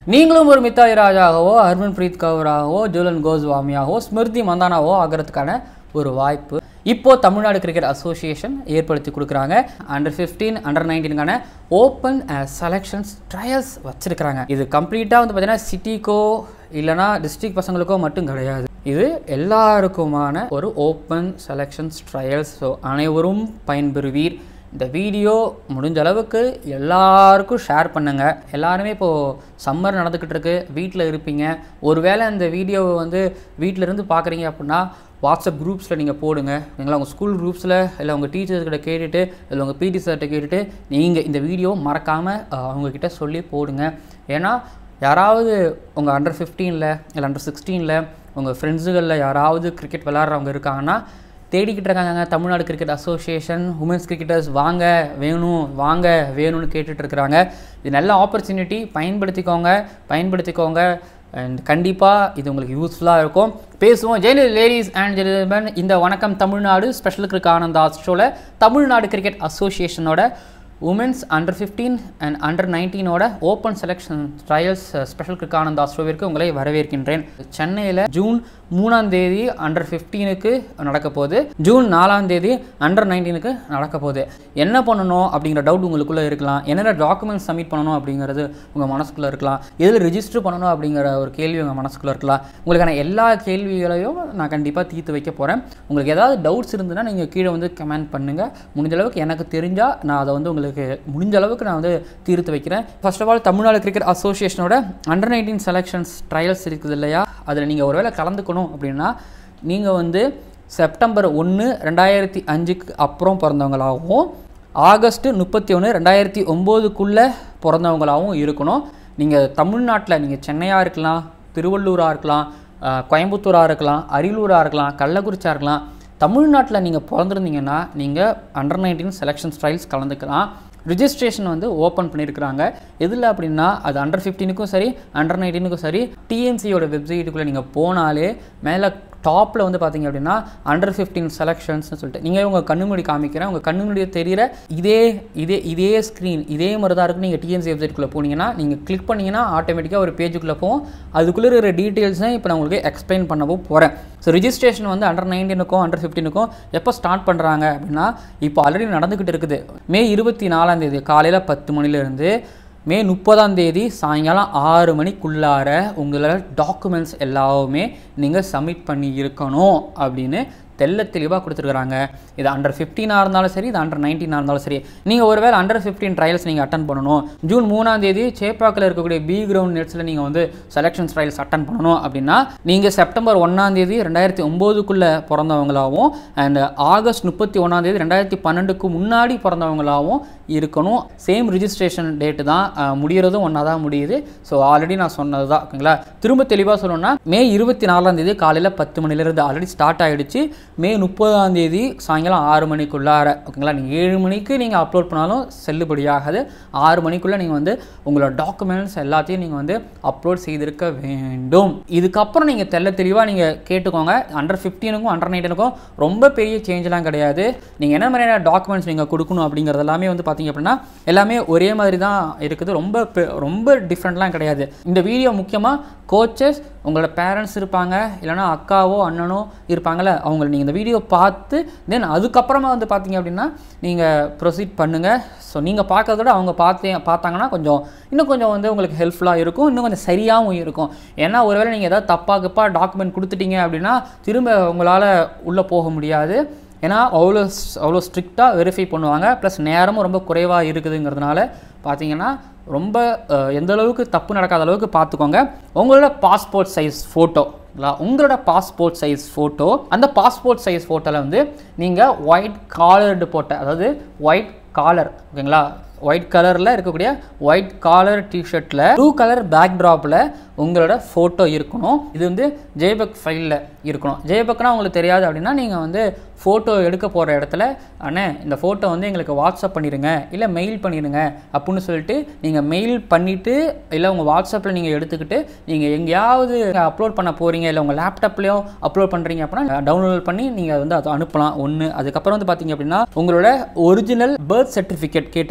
நீங்களும் ஒரு மித்தாய் ராஜாகவோ ஹர்மன் பிரீத் கவுராகவோ ஜுலன் கோஸ்வாமியாகவோ ஸ்மிருதி மந்தானாவோ ஆகிறதுக்கான ஒரு வாய்ப்பு இப்போ தமிழ்நாடு கிரிக்கெட் அசோசியேஷன் ஏற்படுத்தி கொடுக்குறாங்க அண்டர் 15 அண்டர் நைன்டீனுக்கான ஓப்பன் செலெக்ஷன்ஸ் ட்ரையல்ஸ் வச்சிருக்கிறாங்க இது கம்ப்ளீட்டாக வந்து பார்த்தீங்கன்னா சிட்டிக்கோ இல்லைனா டிஸ்ட்ரிக்ட் பசங்களுக்கோ மட்டும் கிடையாது இது எல்லாருக்குமான ஒரு ஓப்பன் செலெக்ஷன்ஸ் ட்ரையல்ஸ் ஸோ அனைவரும் பயன்பெறுவீர் இந்த வீடியோ முடிஞ்ச அளவுக்கு எல்லாருக்கும் ஷேர் பண்ணுங்கள் எல்லாருமே இப்போது சம்மர் நடந்துக்கிட்டு இருக்கு வீட்டில் இருப்பீங்க ஒருவேளை இந்த வீடியோவை வந்து வீட்டில் இருந்து பார்க்குறீங்க அப்படின்னா வாட்ஸ்அப் குரூப்ஸில் நீங்கள் போடுங்க இல்லைங்களா உங்கள் ஸ்கூல் குரூப்ஸில் இல்லை உங்கள் டீச்சர்ஸ்கிட்ட கேட்டுட்டு இல்லை உங்கள் பிடி சார்கிட்ட கேட்டுட்டு நீங்கள் இந்த வீடியோ மறக்காமல் அவங்கக்கிட்ட சொல்லி போடுங்க ஏன்னா யாராவது உங்கள் அண்டர் ஃபிஃப்டீனில் இல்லை அண்டர் சிக்ஸ்டீனில் உங்கள் ஃப்ரெண்ட்ஸுகளில் யாராவது கிரிக்கெட் விளாட்றவங்க இருக்காங்கன்னா தேடிக்கிட்டு இருக்காங்க Tamil Nadu cricket association women's cricketers வாங்க வேணும் வாங்க வேணும்னு கேட்டுட்டு இருக்கிறாங்க இது நல்ல ஆப்பர்ச்சுனிட்டி பயன்படுத்திக்கோங்க பயன்படுத்திக்கோங்க அண்ட் கண்டிப்பாக இது உங்களுக்கு யூஸ்ஃபுல்லாக இருக்கும் பேசுவோம் ஜெயலலிதா லேடிஸ் அண்ட் ஜென்டில்மேன் இந்த வணக்கம் தமிழ்நாடு ஸ்பெஷல் கிரிக்கெட் ஆனந்தா ஷோவில் தமிழ்நாடு கிரிக்கெட் அசோசியேஷனோட women's under fifteen and under நைன்டீனோட ஓப்பன் செலெக்ஷன் ட்ரையல்ஸ் ஸ்பெஷல் கிரிக் ஆனந்த் ஆஸ்ட்ரோவிற்கு உங்களை வரவேற்கின்றேன் சென்னையில் ஜூன் மூணாம் தேதி அண்டர் ஃபிஃப்டீனுக்கு நடக்க போகுது ஜூன் நாலாம் தேதி அண்டர் நைன்டீனுக்கு நடக்க போகுது என்ன பண்ணணும் அப்படிங்கிற டவுட் உங்களுக்குள்ளே இருக்கலாம் என்னென்ன டாக்குமெண்ட்ஸ் சப்மிட் பண்ணணும் அப்படிங்கிறது உங்கள் மனசுக்குள்ளே இருக்கலாம் எதில் ரிஜிஸ்டர் பண்ணணும் அப்படிங்கிற ஒரு கேள்வி உங்கள் மனசுக்குள்ளே இருக்கலாம் உங்களுக்கான எல்லா கேள்விகளையும் நான் கண்டிப்பாக தீர்த்து வைக்க போகிறேன் உங்களுக்கு ஏதாவது டவுட்ஸ் இருந்ததுன்னா நீங்கள் கீழே வந்து கமெண்ட் பண்ணுங்கள் முடிஞ்ச அளவுக்கு எனக்கு தெரிஞ்சால் நான் அதை வந்து உங்களுக்கு முடிஞ்ச அளவுக்கு நான் வந்து தீர்த்து வைக்கிறேன் first of all Tamil Nadu cricket அசோசியேஷனோட அண்டர் நைன்டீன் செலெக்ஷன்ஸ் ட்ரையல்ஸ் இருக்குது இல்லையா அதில் நீங்கள் ஒருவேளை கலந்துக்கணும் அப்படின்னா நீங்கள் வந்து செப்டம்பர் ஒன்று ரெண்டாயிரத்தி அஞ்சுக்கு அப்புறம் பிறந்தவங்களாகவும் ஆகஸ்ட் முப்பத்தி ஒன்று ரெண்டாயிரத்தி ஒம்போதுக்குள்ளே பிறந்தவங்களாகவும் இருக்கணும் நீங்கள் தமிழ்நாட்டில் நீங்கள் சென்னையாக இருக்கலாம் திருவள்ளூராக இருக்கலாம் அஹ், கோயம்புத்தூராக இருக்கலாம் அரியலூராக இருக்கலாம் கள்ளக்குறிச்சியாக இருக்கலாம் தமிழ்நாட்டில் நீங்கள் பிறந்திருந்தீங்கன்னா நீங்கள் அண்டர் நைன்டீன் செலெக்ஷன் ட்ரையல்ஸ் கலந்துக்கலாம் ரிஜிஸ்ட்ரேஷன் வந்து ஓப்பன் பண்ணியிருக்கிறாங்க எதில் அப்படின்னா அது அண்டர் ஃபிஃப்டீனுக்கும் சரி அண்டர் நைன்டீனுக்கும் சரி டிஎன்சியோட வெப்சைட்டுக்குள்ளே நீங்கள் போனாலே மேலே டாப்பில் வந்து பார்த்தீங்க அப்படின்னா அண்டர் ஃபிஃப்டீன் செலெக்ஷன்ஸ்னு சொல்லிட்டு நீங்கள் உங்கள் கண்ணு முடி காமிக்கிறேன் உங்கள் கண்ணு முடி தெரிகிற இதே இதே இதே ஸ்க்ரீன் இதே மாதிரி தான் இருக்கும் நீங்கள் டிஎன்சி வெப்சைட்குள்ளே போனீங்கன்னா நீங்கள் கிளிக் பண்ணிங்கன்னா ஆட்டோமேட்டிக்காக ஒரு பேஜுக்குள்ளே போகும் அதுக்குள்ளே இருக்கிற டீட்டெயில்ஸ் தான் இப்போ நான் உங்களுக்கு எக்ஸ்பிளைன் பண்ணவும் போகிறேன் ஸோ ரிஜிஸ்ட்ரேஷன் வந்து அண்டர் நைன்டீனுக்கும் அண்டர் ஃபிஃப்டீனுக்கும் எப்போ ஸ்டார்ட் பண்ணுறாங்க அப்படின்னா இப்போ ஆல்ரெடி நடந்துக்கிட்டு இருக்குது மே இருபத்தி நாலாம் தேதி காலையில் பத்து மணிலேருந்து மே முப்பதாம் தேதி சாயங்காலம் ஆறு மணிக்குள்ளார உங்களோட டாக்குமெண்ட்ஸ் எல்லாமே நீங்கள் சப்மிட் பண்ணி இருக்கணும் அப்படின்னு தெள்ள தெளிவாக கொடுத்துருக்குறாங்க இது அண்டர் ஃபிஃப்டீனாக இருந்தாலும் சரி இது அண்டர் நைன்டீனாக இருந்தாலும் சரி நீங்கள் ஒருவேளை அண்டர் ஃபிஃப்டீன் ட்ரையல்ஸ் நீங்கள் அட்டன் பண்ணணும் ஜூன் மூணாம் தேதி சேப்பாக்கில் இருக்கக்கூடிய பி கிரவுண்ட் நெட்ஸில் நீங்கள் வந்து செலெக்ஷன் ட்ரையல்ஸ் அட்டன் பண்ணணும் அப்படின்னா நீங்கள் செப்டம்பர் ஒன்றாம் தேதி ரெண்டாயிரத்தி ஒம்போதுக்குள்ளே பிறந்தவங்களாகவும் அண்ட் ஆகஸ்ட் முப்பத்தி ஒன்றாம் தேதி ரெண்டாயிரத்தி பன்னெண்டுக்கு முன்னாடி பிறந்தவங்களாகவும் இருக்கணும் சேம் ரிஜிஸ்ட்ரேஷன் டேட்டு தான் அஹ், முடியறதும் ஒன்றா தான் முடியுது ஸோ ஆல்ரெடி நான் சொன்னது தான் ஓகேங்களா திரும்ப தெளிவாக சொல்லணும்னா மே இருபத்தி நாலாம் தேதி காலையில் பத்து மணிலேருந்து ஆல்ரெடி ஸ்டார்ட் ஆகிடுச்சு மே முப்பதாம் தேதி சாயங்காலம் ஆறு மணிக்குள்ளார ஓகேங்களா நீங்கள் ஏழு மணிக்கு நீங்கள் அப்லோட் பண்ணாலும் செல்லுபடியாகாது ஆறு மணிக்குள்ளே நீங்கள் வந்து உங்களோட டாக்குமெண்ட்ஸ் எல்லாத்தையும் நீங்கள் வந்து அப்லோட் செய்திருக்க வேண்டும் இதுக்கப்புறம் நீங்கள் தெள்ள தெளிவாக நீங்கள் கேட்டுக்கோங்க அண்டர் ஃபிஃப்டீனுக்கும் அண்டர் நைன்டீனுக்கும் ரொம்ப பெரிய சேஞ்செலாம் கிடையாது நீங்கள் என்ன மாதிரியான டாக்குமெண்ட்ஸ் நீங்கள் கொடுக்கணும் அப்படிங்கிறது எல்லாமே வந்து பார்த்தீங்க அப்படின்னா எல்லாமே ஒரே மாதிரி தான் இருக்குது ரொம்ப பெ- ரொம்ப டிஃப்ரெண்ட்லாம் கிடையாது இந்த வீடியோ முக்கியமாக கோச்சஸ் உங்களோட பேரண்ட்ஸ் இருப்பாங்க இல்லைனா அக்காவோ அண்ணனோ இருப்பாங்கல்ல அவங்கள நீங்கள் இந்த வீடியோ பார்த்து தென் அதுக்கப்புறமா வந்து பார்த்தீங்க அப்படின்னா நீங்கள் ப்ரொசீட் பண்ணுங்கள் ஸோ நீங்கள் பார்க்கறத விட அவங்க பார்த்து பார்த்தாங்கன்னா கொஞ்சம் இன்னும் கொஞ்சம் வந்து உங்களுக்கு ஹெல்ப்ஃபுல்லாக இருக்கும் இன்னும் கொஞ்சம் சரியாகவும் இருக்கும் ஏன்னா ஒருவேளை நீங்கள் ஏதாவது தப்பாக கப்பா டாக்குமெண்ட் கொடுத்துட்டீங்க அப்படின்னா திரும்ப உங்களால் உள்ளே போக முடியாது ஏன்னா அவ்வளோ ஸ்- அவ்வளோ ஸ்ட்ரிக்டாக வெரிஃபை பண்ணுவாங்க ப்ளஸ் நேரமும் ரொம்ப குறைவாக இருக்குதுங்கிறதுனால பார்த்தீங்கன்னா ரொம்ப அஹ், எந்த அளவுக்கு தப்பு நடக்காத அளவுக்கு பார்த்துக்கோங்க உங்களோட பாஸ்போர்ட் சைஸ் ஃபோட்டோ உங்களோட பாஸ்போர்ட் சைஸ் ஃபோட்டோ அந்த பாஸ்போர்ட் சைஸ் ஃபோட்டோவில் வந்து நீங்கள் ஒயிட் காலர்டு போட்ட அதாவது ஒயிட் காலர் ஓகேங்களா ஒயிட் கலரில் இருக்கக்கூடிய ஒயிட் காலர் டிஷர்ட்டில் ப்ளூ கலர் பேக்ட்ராப்பில் உங்களோட ஃபோட்டோ இருக்கணும் இது வந்து ஜேபக் ஃபைலில் இருக்கணும் ஜேபக்னா உங்களுக்கு தெரியாது அப்படின்னா நீங்கள் வந்து ஃபோட்டோ எடுக்க போகிற இடத்துல அண்ணே இந்த ஃபோட்டோ வந்து எங்களுக்கு வாட்ஸ்அப் பண்ணிடுங்க இல்லை மெயில் பண்ணிடுங்க அப்படின்னு சொல்லிட்டு நீங்கள் மெயில் பண்ணிவிட்டு இல்லை உங்கள் வாட்ஸ்அப்பில் நீங்கள் எடுத்துக்கிட்டு நீங்கள் எங்கேயாவது அப்லோட் பண்ண போகிறீங்க இல்லை உங்கள் லேப்டாப்லேயோ அப்லோட் பண்ணுறீங்க அப்படின்னா டவுன்லோட் பண்ணி நீங்கள் வந்து அதை அனுப்பலாம் ஒன்று அதுக்கப்புறம் வந்து பார்த்தீங்க அப்படின்னா உங்களோட ஒரிஜினல் பர்த் சர்டிஃபிகேட் கேட்டிருக்கிறாங்க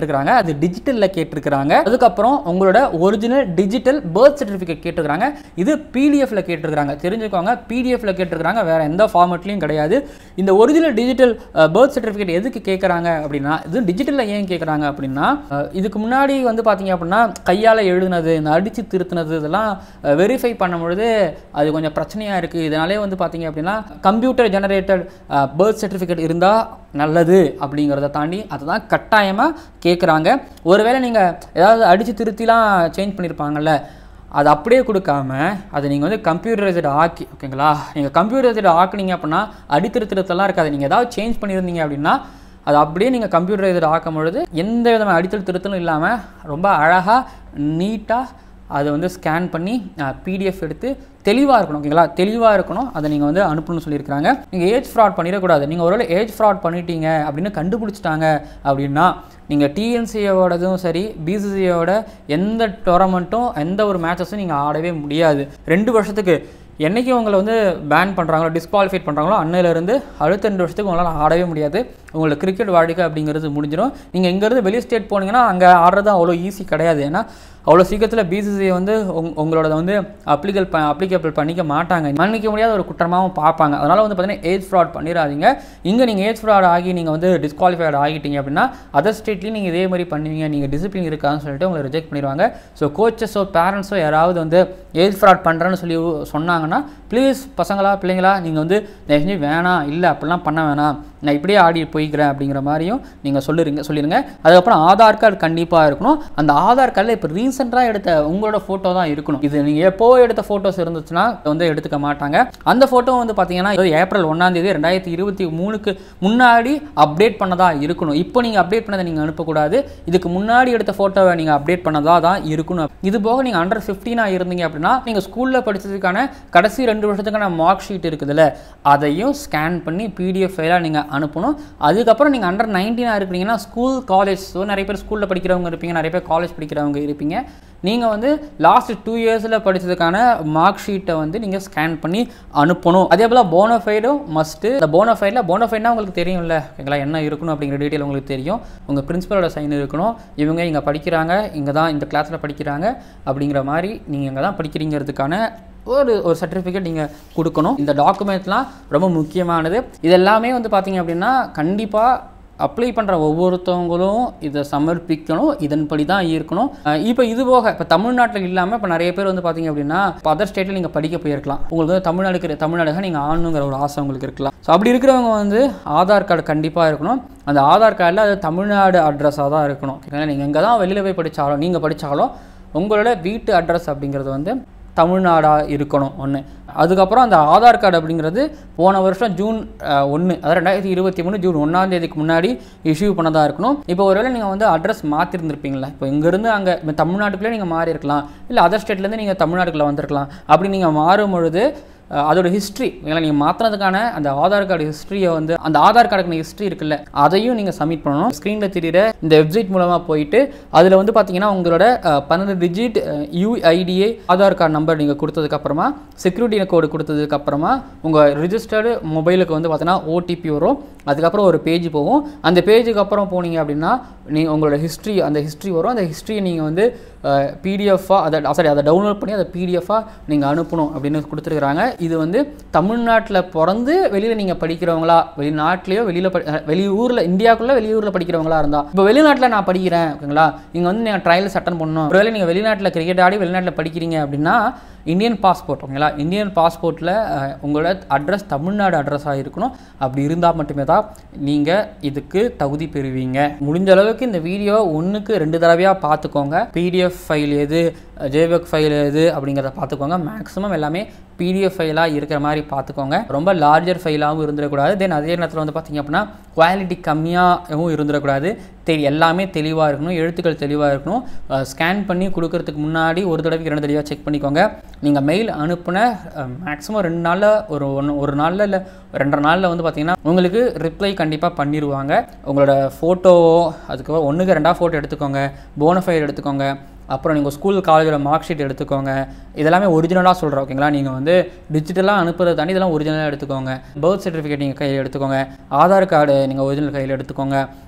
அது டிஜிட்டலில் கேட்டிருக்கிறாங்க அதுக்கப்புறம் உங்களோட ஒரிஜினல் டிஜிட்டல் பர்த் சர்டிஃபிகேட் கேட்டிருக்கிறாங்க இது பிடிஎஃப்ல கேட்டிருக்கிறாங்க தெரிஞ்சுக்கோங்க பிடிஎஃப்ல கேட்டிருக்கிறாங்க வேற எந்த ஃபார்மெட்லையும் கிடையாது இந்த ஒரிஜினல் டிஜிட்டல் பர்த் சர்டிஃபிகேட் எதுக்கு கேட்குறாங்க அப்படின்னா இது டிஜிட்டலில் ஏன் கேட்குறாங்க அப்படின்னா அஹ், இதுக்கு முன்னாடி வந்து பார்த்தீங்க அப்படின்னா கையால் எழுதுனது இந்த அடித்து திருத்துனது இதெல்லாம் வெரிஃபை பண்ணும்பொழுது அது கொஞ்சம் பிரச்சனையாக இருக்குது இதனாலே வந்து பார்த்தீங்க அப்படின்னா கம்ப்யூட்டர் ஜெனரேட்டட் பர்த் சர்டிஃபிகேட் இருந்தால் நல்லது அப்படிங்கிறத தாண்டி அதை தான் கட்டாயமாக கேட்குறாங்க ஒருவேளை நீங்கள் ஏதாவது அடித்து திருத்திலாம் சேஞ்ச் பண்ணியிருப்பாங்கல்ல அது அப்படியே கொடுக்காம அதை நீங்கள் வந்து கம்ப்யூட்டரைஸ்டு ஆக்கி ஓகேங்களா நீங்கள் கம்ப்யூட்டரைஸ்டு ஆக்குனீங்க அப்படின்னா அடித்திருத்தலாம் இருக்காது நீங்கள் ஏதாவது சேஞ்ச் பண்ணியிருந்தீங்க அப்படின்னா அது அப்படியே நீங்கள் கம்ப்யூட்டரைஸ்டு ஆக்கும் பொழுது எந்த விதமான அடித்தல் திருத்தலும் இல்லாமல் ரொம்ப அழகாக நீட்டாக அதை வந்து ஸ்கேன் பண்ணி பிடிஎஃப் எடுத்து தெளிவாக இருக்கணும் ஓகேங்களா தெளிவாக இருக்கணும் அதை நீங்கள் வந்து அனுப்பணும்னு சொல்லியிருக்காங்க நீங்கள் ஏஜ் ஃப்ராட் பண்ணிடக்கூடாது நீங்கள் ஒருவேளை ஏஜ் ஃப்ராட் பண்ணிட்டீங்க அப்படின்னு கண்டுபிடிச்சிட்டாங்க அப்படின்னா நீங்கள் டிஎன்சியோடதும் சரி பிசிசியோட எந்த டோர்னமெண்ட்டும் எந்த ஒரு மேட்சஸும் நீங்கள் ஆடவே முடியாது ரெண்டு வருஷத்துக்கு என்னைக்கு உங்களை வந்து பேன் பண்ணுறாங்களோ டிஸ்குவாலிஃபைட் பண்ணுறாங்களோ அன்னையிலேருந்து அடுத்த ரெண்டு வருஷத்துக்கு உங்களால் ஆடவே முடியாது உங்களுக்கு கிரிக்கெட் வாழ்க்கை அப்படிங்கிறது முடிஞ்சிடும் நீங்கள் இங்கேருந்து வெளி ஸ்டேட் போனீங்கன்னா அங்கே ஆடுறது அவ்வளோ ஈஸி கிடையாது ஏன்னா அவ்வளோ சீக்கிரத்தில் பிசிசி வந்து உங் உங்களோட வந்து அப்ளிகல் ப அப்ளிகபிள் பண்ணிக்க மாட்டாங்க மன்னிக்க முடியாத ஒரு குற்றமாகவும் பார்ப்பாங்க அதனால் வந்து பார்த்தீங்கன்னா ஏஜ் ஃப்ராட் பண்ணிடாதீங்க இங்கே நீங்கள் ஏஜ் ஃப்ராட் ஆகி நீங்கள் வந்து டிஸ்குவாலிஃபைட் ஆகிட்டீங்க அப்படின்னா அதர் ஸ்டேட்லேயும் நீங்கள் இதே மாதிரி பண்ணுவீங்க நீங்கள் டிசிப்ளின் இருக்கான்னு சொல்லிட்டு உங்களை ரிஜெக்ட் பண்ணிடுவாங்க ஸோ கோச்சஸோ பேரண்ட்ஸோ யாராவது வந்து ஏஜ் ஃப்ராட் பண்ணுறேன்னு சொல்லி சொன்னாங்கன்னா ப்ளீஸ் பசங்களா பிள்ளைங்களா நீங்கள் வந்து தயவு செஞ்சு வேணாம் இல்லை அப்படிலாம் பண்ண வேணாம் நான் இப்படியே ஆடி போய்க்கிறேன் அப்படிங்கிற மாதிரியும் நீங்கள் சொல்லிருங்க சொல்லிடுங்க அதுக்கப்புறம் ஆதார் கார்டு கண்டிப்பாக இருக்கணும் அந்த ஆதார் கார்டில் இப்போ ரீசெண்டாக எடுத்த உங்களோட ஃபோட்டோ தான் இருக்கணும் இது நீங்கள் எப்போ எடுத்த ஃபோட்டோஸ் இருந்துச்சுன்னா வந்து எடுத்துக்க மாட்டாங்க அந்த ஃபோட்டோ வந்து பார்த்தீங்கன்னா இது ஏப்ரல் ஒன்றாம் தேதி ரெண்டாயிரத்தி இருபத்தி மூணுக்கு முன்னாடி அப்டேட் பண்ணதா இருக்கணும் இப்போ நீங்கள் அப்டேட் பண்ணதை நீங்கள் அனுப்பக்கூடாது இதுக்கு முன்னாடி எடுத்த ஃபோட்டோவை நீங்கள் அப்டேட் பண்ணதா தான் இருக்கணும் இது போக நீங்கள் அண்டர் ஃபிஃப்டீனாக இருந்தீங்க அப்படின்னா நீங்கள் ஸ்கூலில் படித்ததுக்கான கடைசி ரெண்டு வருஷத்துக்கான மார்க் ஷீட் இருக்குதுல்ல அதையும் ஸ்கேன் பண்ணி பிடிஎஃப் ஃபைலாக நீங்கள் அனுப்பணும் அதுக்கப்புறம் நீங்கள் அண்டர் நைன்டீனாக இருக்கிறீங்கன்னா ஸ்கூல் காலேஜ் ஸோ நிறைய பேர் ஸ்கூலில் படிக்கிறவங்க இருப்பீங்க நிறைய பேர் காலேஜ் படிக்கிறவங்க இருப்பீங்க நீங்கள் வந்து லாஸ்ட் டூ இயர்ஸில் படித்ததுக்கான மார்க் ஷீட்டை வந்து நீங்கள் ஸ்கேன் பண்ணி அனுப்பணும் அதே போல் போனோஃபைடும் மஸ்ட்டு இந்த போனோஃபைடில் போனோஃபைட்னா உங்களுக்கு தெரியும்ல ஓகேங்களா என்ன இருக்கணும் அப்படிங்கிற டீட்டெயில் உங்களுக்கு தெரியும் உங்கள் பிரின்ஸிபலோட சைன் இருக்கணும் இவங்க இங்கே படிக்கிறாங்க இங்கே தான் இந்த கிளாஸில் படிக்கிறாங்க அப்படிங்கிற மாதிரி நீங்கள் இங்கே தான் படிக்கிறீங்கிறதுக்கான ஒரு ஒரு சர்டிஃபிகேட் நீங்கள் கொடுக்கணும் இந்த டாக்குமெண்ட்லாம் ரொம்ப முக்கியமானது இது எல்லாமே வந்து பார்த்தீங்க அப்படின்னா கண்டிப்பாக அப்ளை பண்ணுற ஒவ்வொருத்தவங்களும் இதை சமர்ப்பிக்கணும் இதன்படி தான் இருக்கணும் இப்போ இது போக இப்போ தமிழ்நாட்டில் இல்லாமல் இப்போ நிறைய பேர் வந்து பார்த்தீங்க அப்படின்னா இப்போ அதர் ஸ்டேட்டில் நீங்கள் படிக்க போயிருக்கலாம் உங்களுக்கு வந்து தமிழ்நாடுக்கு தமிழ்நாடுக நீங்கள் ஆகணுங்கிற ஒரு ஆசை உங்களுக்கு இருக்கலாம் ஸோ அப்படி இருக்கிறவங்க வந்து ஆதார் கார்டு கண்டிப்பாக இருக்கணும் அந்த ஆதார் கார்டில் அது தமிழ்நாடு அட்ரஸாக தான் இருக்கணும் ஓகேங்களா நீங்கள் எங்கே தான் வெளியில் போய் படித்தாலும் நீங்கள் படித்தாலும் உங்களோட வீட்டு அட்ரஸ் அப்படிங்கிறது வந்து தமிழ்நாடாக இருக்கணும் ஒன்று அதுக்கப்புறம் அந்த ஆதார் கார்டு அப்படிங்கிறது போன வருஷம் ஜூன் ஒன்று அதாவது ரெண்டாயிரத்தி இருபத்தி மூணு ஜூன் ஒன்றாம் தேதிக்கு முன்னாடி இஷ்யூ பண்ணதாக இருக்கணும் இப்போ ஒருவேளை நீங்கள் வந்து அட்ரஸ் மாற்றிருந்துருப்பீங்களா இப்போ இங்கேருந்து அங்கே இப்போ தமிழ்நாட்டுக்குள்ளே நீங்கள் மாறி இருக்கலாம் இல்லை அதர் ஸ்டேட்லேருந்து நீங்கள் தமிழ்நாட்டுக்குள்ளே வந்திருக்கலாம் அப்படி நீங்கள் மாறும் பொழுது அஹ், அதோட ஹிஸ்ட்ரி நீங்கள் மாற்றினதுக்கான அந்த ஆதார் கார்டு ஹிஸ்ட்ரியை வந்து அந்த ஆதார் கார்டுக்கான ஹிஸ்ட்ரி இருக்குல்ல அதையும் நீங்கள் சப்மிட் பண்ணணும் ஸ்க்ரீனில் தெரியுற இந்த வெப்சைட் மூலமாக போயிட்டு அதில் வந்து பார்த்தீங்கன்னா உங்களோட அஹ், பன்னெண்டு digit UIDA Aadhaar card number நீங்கள் கொடுத்ததுக்கப்புறமா செக்யூரிட்டி கோடு கொடுத்ததுக்கப்புறமா உங்கள் ரிஜிஸ்டர்டு மொபைலுக்கு வந்து பார்த்தீங்கன்னா ஓடிபி வரும் அதுக்கப்புறம் ஒரு பேஜ் போகும் அந்த பேஜுக்கு அப்புறம் போனீங்க அப்படின்னா நீ உங்களோட ஹிஸ்ட்ரி அந்த ஹிஸ்ட்ரி வரும் அந்த ஹிஸ்ட்ரியை நீங்கள் வந்து பிடிஎஃபாக அதை சாரி அதை டவுன்லோட் பண்ணி அதை பிடிஎஃபாக நீங்கள் அனுப்பணும் அப்படின்னு கொடுத்துருக்குறாங்க இது வந்து தமிழ்நாட்டில் பிறந்து வெளியில் நீங்கள் படிக்கிறவங்களா வெளிநாட்டிலையோ வெளியில் படி அஹ் வெளியூரில் இந்தியாவுக்குள்ளே வெளியூரில் படிக்கிறவங்களா இருந்தால் இப்போ வெளிநாட்டில் நான் படிக்கிறேன் ஓகேங்களா இங்கே வந்து நீங்கள் ட்ரையல்ஸ் அட்டன் பண்ணணும் ஒருவேளை நீங்கள் வெளிநாட்டில் கிரிக்கெட் ஆடி வெளிநாட்டில் படிக்கிறீங்க அப்படின்னா இந்தியன் பாஸ்போர்ட் ஓகேங்களா இந்தியன் பாஸ்போர்ட்டில் உங்களோட அட்ரஸ் தமிழ்நாடு அட்ரஸாக இருக்கணும் அப்படி இருந்தால் மட்டுமே தான் நீங்கள் இதுக்கு தகுதி பெறுவீங்க முடிஞ்ச அளவுக்கு இந்த வீடியோ ஒன்றுக்கு ரெண்டு தடவையாக பார்த்துக்கோங்க பிடிஎஃப் ஃபைல் எது ஜேபக் ஃபைல் எது அப்படிங்கிறத பார்த்துக்கோங்க மேக்ஸிமம் எல்லாமே பிடிஎஃப் ஃபைலாக இருக்கிற மாதிரி பார்த்துக்கோங்க ரொம்ப லார்ஜர் ஃபைலாகவும் இருந்துடக்கூடாது தென் அதே நேரத்தில் வந்து பார்த்தீங்க அப்படின்னா குவாலிட்டி கம்மியாகவும் இருந்துடக்கூடாது தெரி எல்லாமே தெளிவாக இருக்கணும் எழுத்துக்கள் தெளிவாக இருக்கணும் ஸ்கேன் பண்ணி கொடுக்கறதுக்கு முன்னாடி ஒரு தடவைக்கு ரெண்டு தடவையாக செக் பண்ணிக்கோங்க நீங்கள் மெயில் அனுப்புன மேக்ஸிமம் ரெண்டு நாளில் ஒரு ஒன்று ஒரு நாளில் இல்லை ரெண்டரை நாளில் வந்து பார்த்தீங்கன்னா உங்களுக்கு ரிப்ளை கண்டிப்பாக பண்ணிடுவாங்க உங்களோட ஃபோட்டோவோ அதுக்கப்புறம் ஒன்றுக்கு ரெண்டாக ஃபோட்டோ எடுத்துக்கோங்க போனஃபைல் எடுத்துக்கோங்க அப்புறம் நீங்கள் ஸ்கூல் காலேஜில் மார்க் ஷீட் எடுத்துக்கோங்க இதெல்லாமே ஒரிஜினலாக சொல்கிறோம் ஓகேங்களா நீங்கள் வந்து டிஜிட்டலாக அனுப்புறதை தாண்டி இதெல்லாம் ஒரிஜினலாக எடுத்துக்கோங்க பர்த் சர்டிஃபிகேட் நீங்கள் கையில் எடுத்துக்கோங்க ஆதார் கார்டு நீங்கள் ஒரிஜினல் கையில் எடுத்துக்கோங்க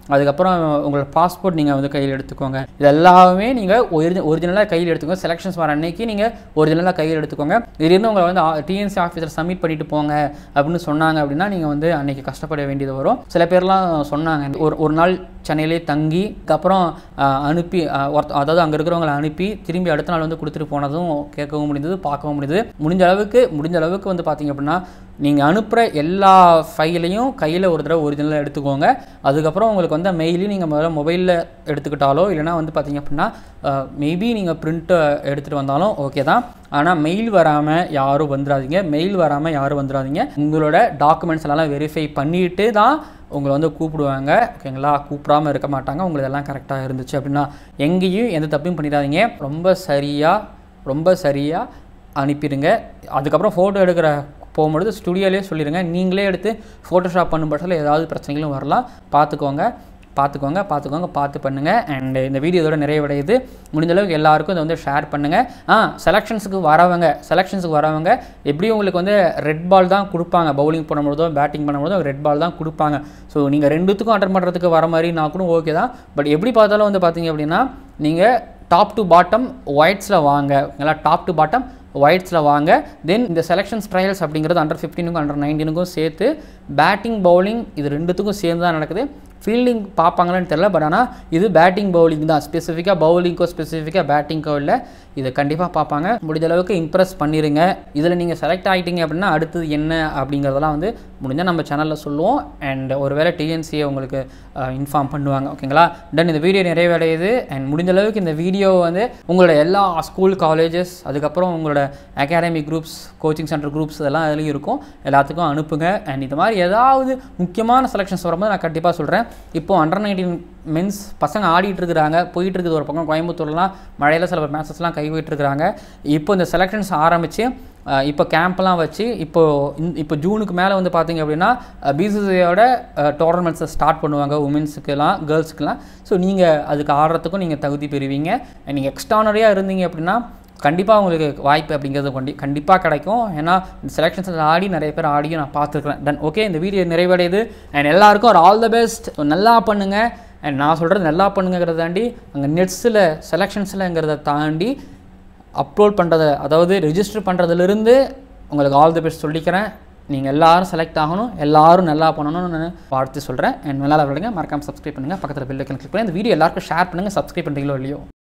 அதுக்கப்புறம் உங்களோட பாஸ்போர்ட் நீங்கள் வந்து கையில் எடுத்துக்கோங்க இது எல்லாமே நீங்கள் ஒரிஜி ஒரிஜினலாக கையில் எடுத்துக்கோங்க செலெக்ஷன்ஸ் வர அன்னைக்கு நீங்கள் ஒரிஜினலாக கையில் எடுத்துக்கோங்க திடீர்னு உங்களை வந்து டிஎன்சி ஆஃபீஸர் சப்மிட் பண்ணிட்டு போங்க அப்படின்னு சொன்னாங்க அப்படின்னா நீங்கள் வந்து அன்னைக்கு கஷ்டப்பட வேண்டியது வரும் சில பேர்லாம் சொன்னாங்க ஒரு ஒரு நாள் சென்னையிலே தங்கி அதுக்கப்புறம் அஹ், அனுப்பி அஹ், ஒருத்த அதாவது அங்கே இருக்கிறவங்களை அனுப்பி திரும்பி அடுத்த நாள் வந்து கொடுத்துட்டு போனதும் கேட்கவும் முடிந்தது பார்க்கவும் முடிந்தது முடிஞ்ச அளவுக்கு முடிஞ்ச அளவுக்கு வந்து பார்த்தீங்க அப்படின்னா நீங்கள் அனுப்புகிற எல்லா ஃபைலையும் கையில் ஒரு தடவை ஒரிஜினலாக எடுத்துக்கோங்க அதுக்கப்புறம் உங்களுக்கு வந்து மெயிலையும் நீங்கள் முதல்ல மொபைலில் எடுத்துக்கிட்டாலோ இல்லைனா வந்து பார்த்தீங்க அப்படின்னா மேபி நீங்கள் பிரிண்ட்டை எடுத்துகிட்டு வந்தாலும் ஓகே தான் ஆனால் மெயில் வராமல் யாரும் வந்துடாதீங்க மெயில் வராமல் யாரும் வந்துடாதீங்க உங்களோட டாக்குமெண்ட்ஸ் எல்லாம் வெரிஃபை பண்ணிட்டு தான் உங்களை வந்து கூப்பிடுவாங்க ஓகேங்களா கூப்பிடாம இருக்க மாட்டாங்க உங்களுக்கு எல்லாம் கரெக்டாக இருந்துச்சு அப்படின்னா எங்கேயும் எந்த தப்பையும் பண்ணிடாதீங்க ரொம்ப சரியாக ரொம்ப சரியாக அனுப்பிடுங்க அதுக்கப்புறம் ஃபோட்டோ எடுக்கிற போகும்பொழுது ஸ்டுடியோலேயே சொல்லிடுங்க நீங்களே எடுத்து ஃபோட்டோஷாப் பண்ணும் பட்சத்தில் ஏதாவது பிரச்சனைகளும் வரலாம் பார்த்துக்கோங்க பார்த்துக்கோங்க பார்த்துக்கோங்க பார்த்து பண்ணுங்கள் அண்ட் இந்த வீடியோ இதோட நிறைவடையுது முடிஞ்ச அளவுக்கு எல்லாருக்கும் இதை வந்து ஷேர் பண்ணுங்கள் ஆ செலெக்ஷன்ஸுக்கு வரவங்க செலெக்ஷன்ஸுக்கு வரவங்க எப்படியும் உங்களுக்கு வந்து ரெட் பால் தான் கொடுப்பாங்க பவுலிங் பண்ணும்போதோ பேட்டிங் பண்ணும்போதோ ரெட் பால் தான் கொடுப்பாங்க ஸோ நீங்கள் ரெண்டுத்துக்கும் அட்டன் பண்ணுறதுக்கு வர மாதிரி நான் கூட ஓகே தான் பட் எப்படி பார்த்தாலும் வந்து பார்த்தீங்க அப்படின்னா நீங்கள் டாப் டு பாட்டம் ஒயிட்ஸில் வாங்க ஓகேங்களா டாப் டு பாட்டம் ஒயிட்ஸில் வாங்க தென் இந்த செலெக்ஷன்ஸ் ட்ரையல்ஸ் அப்படிங்கிறது அண்டர் ஃபிஃப்டீனுக்கும் அண்டர் நைன்டீனுக்கும் சேர்த்து பேட்டிங் பவுலிங் இது ரெண்டுத்துக்கும் சேர்ந்து தான் நடக்குது ஃபீல்டிங் பார்ப்பாங்களான்னு தெரியல பட் ஆனால் இது பேட்டிங் பவுலிங் தான் ஸ்பெசிஃபிக்காக பவுலிங்க்கோ ஸ்பெசிஃபிக்காக பேட்டிங்க்கோ இல்லை இதை கண்டிப்பாக பார்ப்பாங்க முடிஞ்ச அளவுக்கு இம்ப்ரெஸ் பண்ணிடுங்க இதில் நீங்கள் செலக்ட் ஆகிட்டீங்க அப்படின்னா அடுத்தது என்ன அப்படிங்கிறதெல்லாம் வந்து முடிஞ்சால் நம்ம சேனலில் சொல்லுவோம் அண்ட் ஒருவேளை டிஎன்சியை உங்களுக்கு இன்ஃபார்ம் பண்ணுவாங்க ஓகேங்களா தென் இந்த வீடியோ நிறைவடையுது அண்ட் முடிஞ்ச அளவுக்கு இந்த வீடியோ வந்து உங்களோட எல்லா ஸ்கூல் காலேஜஸ் அதுக்கப்புறம் உங்களோட academic groups coaching centre groups இதெல்லாம் அதுலேயும் இருக்கும் எல்லாத்துக்கும் அனுப்புங்க அண்ட் இது மாதிரி ஏதாவது முக்கியமான செலெக்ஷன்ஸ் வரும்போது நான் கண்டிப்பாக சொல்கிறேன் இப்போ அண்டர் நைன்டீன் மென்ஸ் பசங்க ஆடிட்டு இருக்கிறாங்க போயிட்டு இருக்குது ஒரு பக்கம் கோயம்புத்தூர்லாம் மழையில் சில மேட்சஸ்லாம் கை இருக்கிறாங்க இப்போ இந்த செலெக்ஷன்ஸ் ஆரம்பித்து இப்போ கேம்ப்லாம் வச்சு இப்போ இந்த- இப்போ ஜூனுக்கு மேலே வந்து பார்த்தீங்க அப்படின்னா பிசிசியோட டோர்னமெண்ட்ஸை ஸ்டார்ட் பண்ணுவாங்க உமன்ஸுக்கெல்லாம் கேர்ள்ஸுக்கெல்லாம் ஸோ நீங்கள் அதுக்கு ஆடுறதுக்கும் நீங்கள் தகுதி பெறுவீங்க நீங்கள் எக்ஸ்ட்ரானரியாக இருந்தீங்க அப்படின்னா கண்டிப்பாக உங்களுக்கு வாய்ப்பு அப்படிங்கிறது கண்டி கண்டிப்பாக கிடைக்கும் ஏன்னா செலெக்ஷன்ஸில் ஆடி நிறைய பேர் ஆடியும் நான் பார்த்துருக்குறேன் தென் ஓகே இந்த வீடியோ நிறைவடையுது அண்ட் எல்லாருக்கும் ஒரு ஆல் த பெஸ்ட் நல்லா பண்ணுங்கள் அண்ட் நான் சொல்கிறது நல்லா பண்ணுங்கிறத தாண்டி அங்கே நெட்ஸில் செலெக்ஷன்ஸில்ங்கிறத தாண்டி அப்லோட் பண்ணுறத அதாவது ரெஜிஸ்டர் பண்ணுறதுலேருந்து உங்களுக்கு ஆல் தி பெஸ்ட் சொல்லிக்கிறேன் நீங்கள் எல்லாரும் செலக்ட் ஆகணும் எல்லாரும் நல்லா பண்ணணும்னு நான் வாழ்த்து சொல்கிறேன் அண்ட் நல்லா விடுங்க மறக்காம சப்ஸ்கிரைப் பண்ணுங்கள் பக்கத்தில் பெல் ஐக்கன் கிளிக் பண்ணி இந்த வீடியோ எல்லாருக்கும் ஷேர் பண்ணுங்கள் சப்ஸ்கிரைப் பண்ணுறீங்களோ இல்லையோ